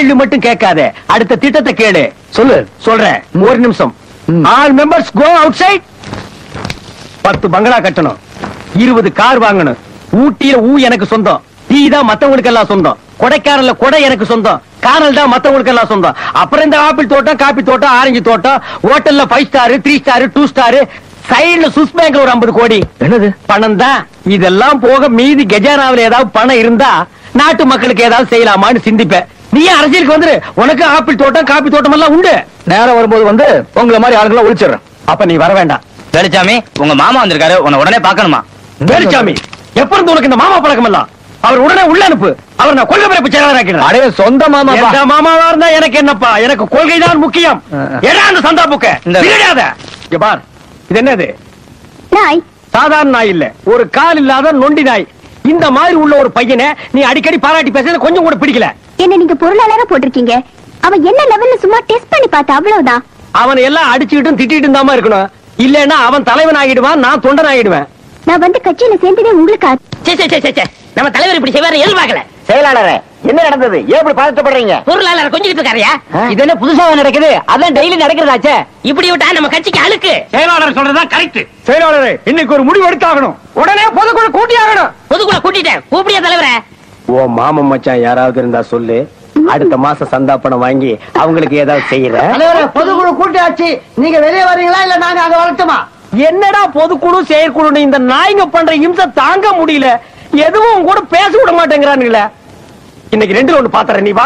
கேள்வி மட்டும் கேட்காத அடுத்த திட்டத்தை கேளு சொல்லு சொல்றேன் ஒரு நிமிஷம் ம். All members go outside பத்து பங்களா கட்டணும் இருபது கார் வாங்கணும் ஊட்டியில ஊ எனக்கு சொந்தம் டீ தான் மத்தவங்களுக்கு எல்லாம் சொந்தம் கொடைக்கானல்ல கொடை எனக்கு சொந்தம் கானல் தான் மத்தவங்களுக்கு எல்லாம் சொந்தம் அப்புறம் இந்த ஆப்பிள் தோட்டம் காப்பி தோட்டம் ஆரஞ்சு தோட்டம் ஹோட்டல்ல five star three star two star சைடுல சுஸ் பேங்க்ல ஒரு 50 கோடி என்னது பணம் தான் இதெல்லாம் போக மீதி கஜானாவில் ஏதாவது பணம் இருந்தா நாட்டு மக்களுக்கு ஏதாவது செய்யலாமான்னு சிந்திப்பேன் நீ அரசியலுக்கு வந்துரு உனக்கு ஆப்பிள் தோட்டம் காப்பி தோட்டம் எல்லாம் உண்டு நேரம் வரும்போது வந்து உங்களை மாதிரி ஆளுங்களை ஒழிச்சிடுறேன் அப்ப நீ வர வேண்டாம் வேலுச்சாமி உங்க மாமா வந்திருக்காரு உன்னை உடனே பார்க்கணுமா வேலுச்சாமி எப்ப இருந்து உனக்கு இந்த மாமா பழக்கம் எல்லாம் அவர் உடனே உள்ள அனுப்பு அவர் நான் கொள்கை பிறப்பு செயலாளராக்கிறேன் அடைய சொந்த மாமா எந்த மாமாவா இருந்தா எனக்கு என்னப்பா எனக்கு கொள்கை தான் முக்கியம் ஆ. எடா அந்த சந்தா புக்க இந்த- திருடாத இங்க பார் இது என்னது நாய் சாதாரண நாய் இல்ல ஒரு கால் இல்லாத நொண்டி நாய் இந்த மாதிரி உள்ள ஒரு பையனை நீ அடிக்கடி பாராட்டி பேசுறது கொஞ்சம் கூட பிடிக்கல என்ன நீங்க பொருளாளரா போட்டிருக்கீங்க அவன் என்ன லெவல்ல சும்மா டெஸ்ட் பண்ணி பார்த்த அவ்வளவுதான் அவனை எல்லாம் அடிச்சுக்கிட்டும் திட்டிட்டு தாமா இருக்கணும் இல்லன்னா அவன் தலைவன் ஆகிடுவான் நான் தொண்டன் ஆகிடுவேன் நான் வந்து கட்சியில சேர்ந்ததே உங்களுக்கு ஆ- சே, சே, சே, சே, சே. நம்ம தலைவர் இப்படி செய்வாரு எதிர்பார்க்கல செயலாளரே என்ன நடந்தது ஏன் இப்படி பதட்டப்படுறீங்க பொருளாளர் கொஞ்சிட்டு இருக்காருயா இது என்ன புதுசா நடக்குது அதான் டெய்லி நடக்கிறதாச்சே இப்படி விட்டா நம்ம கட்சிக்கு அழுக்கு செயலாளர் சொல்றதுதான் கரெக்ட் செயலாளரே இன்னைக்கு ஒரு முடிவு எடுத்தாகணும் உடனே பொதுக்குழு கூட்டி ஆகணும் பொதுக்குள்ள கூட்டிட்டேன் கூப்பிடியா தலைவரே ஓ மாமன் மச்சான் யாராவது இருந்தா சொல்லு அடுத்த மாசம் சந்தா பணம் வாங்கி அவங்களுக்கு ஏதாவது செய்யற பொதுக்குழு கூட்டியாச்சு நீங்க வெளியே வரீங்களா இல்ல நாங்க அங்க வரட்டுமா என்னடா பொதுக்குழு செயற்குழு இந்த நாய்ங்க பண்ற இம்சை தாங்க முடியல எதுவும் கூட பேச விட மாட்டேங்கிறானுங்களே இன்னைக்கு ரெண்டுல ஒண்ணு பாத்துறேன் நீ வா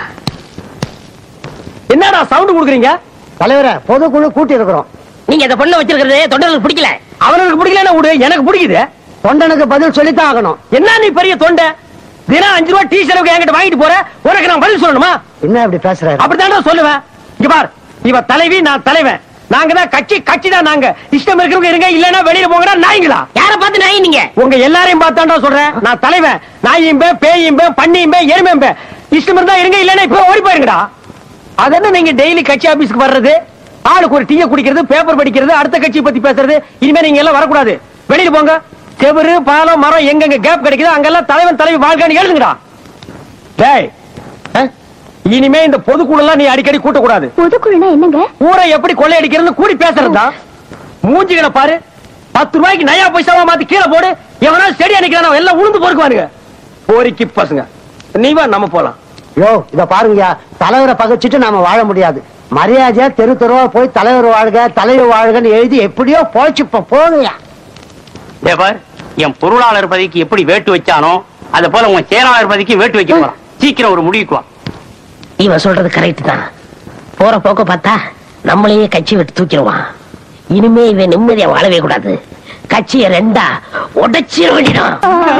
என்னடா சவுண்ட் குடுக்குறீங்க தலைவரே பொதுக்குழு கூட்டி இருக்கிறோம் நீங்க இந்த பொண்ணை வச்சிருக்கிறது தொண்டர்களுக்கு பிடிக்கல அவனுக்கு பிடிக்கலன்னா விடு எனக்கு பிடிக்குது தொண்டனுக்கு பதில் சொல்லித்தான் ஆகணும் என்ன நீ பெரிய தொண்டை தினம் அஞ்சு ரூபாய் டீ செலவுக்கு என்கிட்ட வாங்கிட்டு போற உனக்கு நான் பதில் சொல்லணுமா என்ன இப்படி பேசுறாரு அப்படித்தான் சொல்லுவேன் இங்க பார் இவ தலைவி நான் தலைவன் நாங்க தான் கட்சி கட்சி தான் நாங்க இஷ்டம் இருக்கிறவங்க இருங்க இல்லன்னா வெளியில போங்கடா நாய்ங்களா யார பார்த்து நாய் நீங்க உங்க எல்லாரையும் பார்த்தாண்டா சொல்றேன் நான் தலைவன் நாயும் பே பேயும் பே பண்ணியும் பே எருமையும் பே இஷ்டம் இருந்தா இருங்க இல்லன்னா இப்ப ஓடி போயிருங்கடா அதென்ன நீங்க டெய்லி கட்சி ஆபீஸ்க்கு வர்றது ஆளுக்கு ஒரு டீயை குடிக்கிறது பேப்பர் படிக்கிறது அடுத்த கட்சி பத்தி பேசுறது இனிமே நீங்க எல்லாம் வரக்கூடாது வெளியில போங்க செவரு பாலம் மரம் எங்கெங்க கேப் கிடைக்குதோ அங்கெல்லாம் தலைவன் தலைவி வாழ்க்கைன்னு எழுதுங்கடா டேய் அஹ், இனிமே இந்த பொதுக்குழு எல்லாம் நீ அடிக்கடி கூட்டக்கூடாது பொதுக்குழுனா என்னங்க ஊரை எப்படி கொள்ளையடிக்கிறது கூடி பேசுறதா மூஞ்சிகளை பாரு பத்து ரூபாய்க்கு நயா பைசாவா மாத்தி கீழே போடு எவனா செடி அணைக்கிறான் எல்லாம் உளுந்து பொறுக்குவானுங்க போரிக்கு பசங்க நீ வா நம்ம போலாம் யோ இத பாருங்கயா தலைவரை பகைச்சிட்டு நாம வாழ முடியாது மரியாதையா தெரு தெருவா போய் தலைவர் வாழ்க தலைவர் வாழ்கன்னு எழுதி எப்படியோ போச்சுப்ப போங்கயா தேவர் என் பொருளாளர் பதவிக்கு எப்படி வேட்டு வச்சானோ அத போல உன் செயலாளர் பதவிக்கு வேட்டு வைக்க போறான் சீக்கிரம் ஒரு முடிவுக்கு வா இவன் சொல்றது கரெக்ட் தான் போற போக்க பார்த்தா நம்மளையே கட்சி விட்டு தூக்கிடுவான் இனிமே இவன் நிம்மதியா வாழவே கூடாது கட்சியை ரெண்டா உடைச்சிட வேண்டிடும்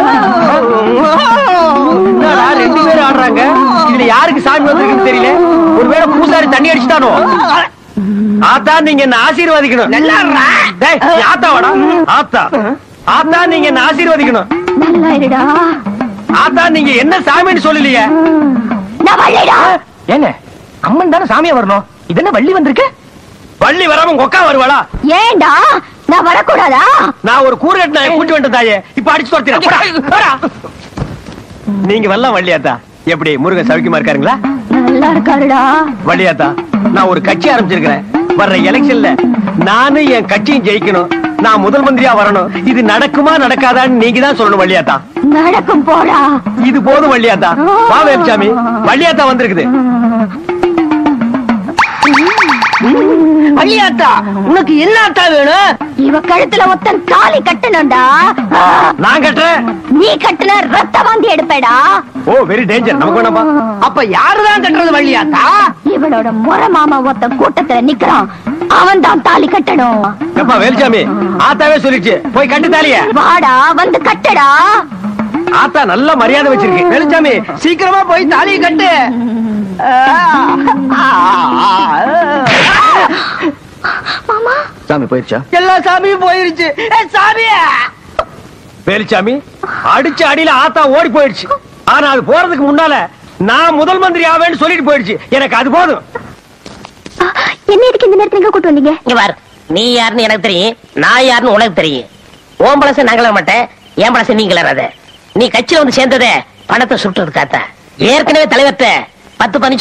என்னடா ரெண்டு பேரும் ஆடுறாங்க இதுல யாருக்கு சாமி வந்திருக்குன்னு தெரியல ஒருவேளை பூசாரி தண்ணி அடிச்சுட்டானோ ஆத்தா நீங்க என்ன ஆசீர்வதிக்கணும் டேய், நீ ஆத்தா வாடா ஆத்தா ஆத்தா நீங்க என்ன ஆசீர்வதிக்கணும் நல்லா இருடா ஆத்தா நீங்க என்ன சாமின்னு சொல்லலையே நான் வரலடா என்ன அம்மன் தானே சாமியா வரணும் இது என்ன வள்ளி வந்திருக்கு வள்ளி வராம உங்க அக்கா வருவாளா ஏன்டா நான் வரக்கூடாதா நான் ஒரு கூறுகட்டு நான் கூட்டி வந்துட்டேன் தாயே இப்ப அடிச்சு துரத்தினா நீங்க வரலாம் வள்ளியாத்தா எப்படி முருகன் சௌக்கியமா இருக்காருங்களா நல்லா இருக்காருடா வள்ளியாத்தா நான் ஒரு கட்சி ஆரம்பிச்சிருக்கிறேன் வர்ற எலெக்ஷன்ல நானும் என் கட்சியும் ஜெயிக்கணும் நான் முதல் மந்திரியா வரணும் இது நடக்குமா நடக்காதான்னு நீங்க தான் சொல்லணும் வள்ளியாத்தா நடக்கும் போடா இது போதும் வள்ளியாத்தா வா வேலுச்சாமி வள்ளியாத்தா வந்திருக்குது வள்ளியாத்தா உனக்கு என்ன ஆத்தா வேணும் இவ கழுத்துல ஒத்தன் தாலி கட்டணும்டா ஆ, நான் கட்டுறேன் நீ கட்டுன ரத்த வாந்தி எடுப்பேடா ஓ வெரி டேஞ்சர் நமக்கு வேணாப்பா அப்ப யாருதான் கட்டுறது வள்ளியாத்தா இவளோட முறை மாமா ஒருத்தன் கூட்டத்துல நிக்கிறான் அவன் தான் தாலி கட்டணும் எப்பா வேலுச்சாமி ஆத்தாவே சொல்லிடுச்சு போய் கட்டு தாலிய வாடா வந்து கட்டடா ஆத்தா நல்ல மரியாதை வச்சிருக்கு வேலுச்சாமி சீக்கிரமா போய் தாலியை கட்டு மாமா சாமி போயிடுச்சா எல்லா சாமியும் போயிருச்சு ஏய், சாமி வேலுச்சாமி அடிச்ச அடியில ஆத்தா ஓடி போயிடுச்சு ஆனா அது போறதுக்கு முன்னால நான் முதல் மந்திரி ஆவேன்னு சொல்லிட்டு போயிடுச்சு எனக்கு அது போதும் ஆ, என்ன எதுக்கு இந்த நேரத்துல எங்க கூட்டு வந்தீங்க இங்க பாரு நீ யாருன்னு எனக்கு தெரியும் நான் யாருன்னு உனக்கு தெரியும் ஓம் பழச நான் கிளற மாட்டேன் என் பழச நீ கிளறாத நீ கட்சியில வந்து சேர்ந்ததே பணத்தை சுட்டுறதுக்காத்த ஏற்கனவே தலைவர்கிட்ட பத்து பதினஞ்சு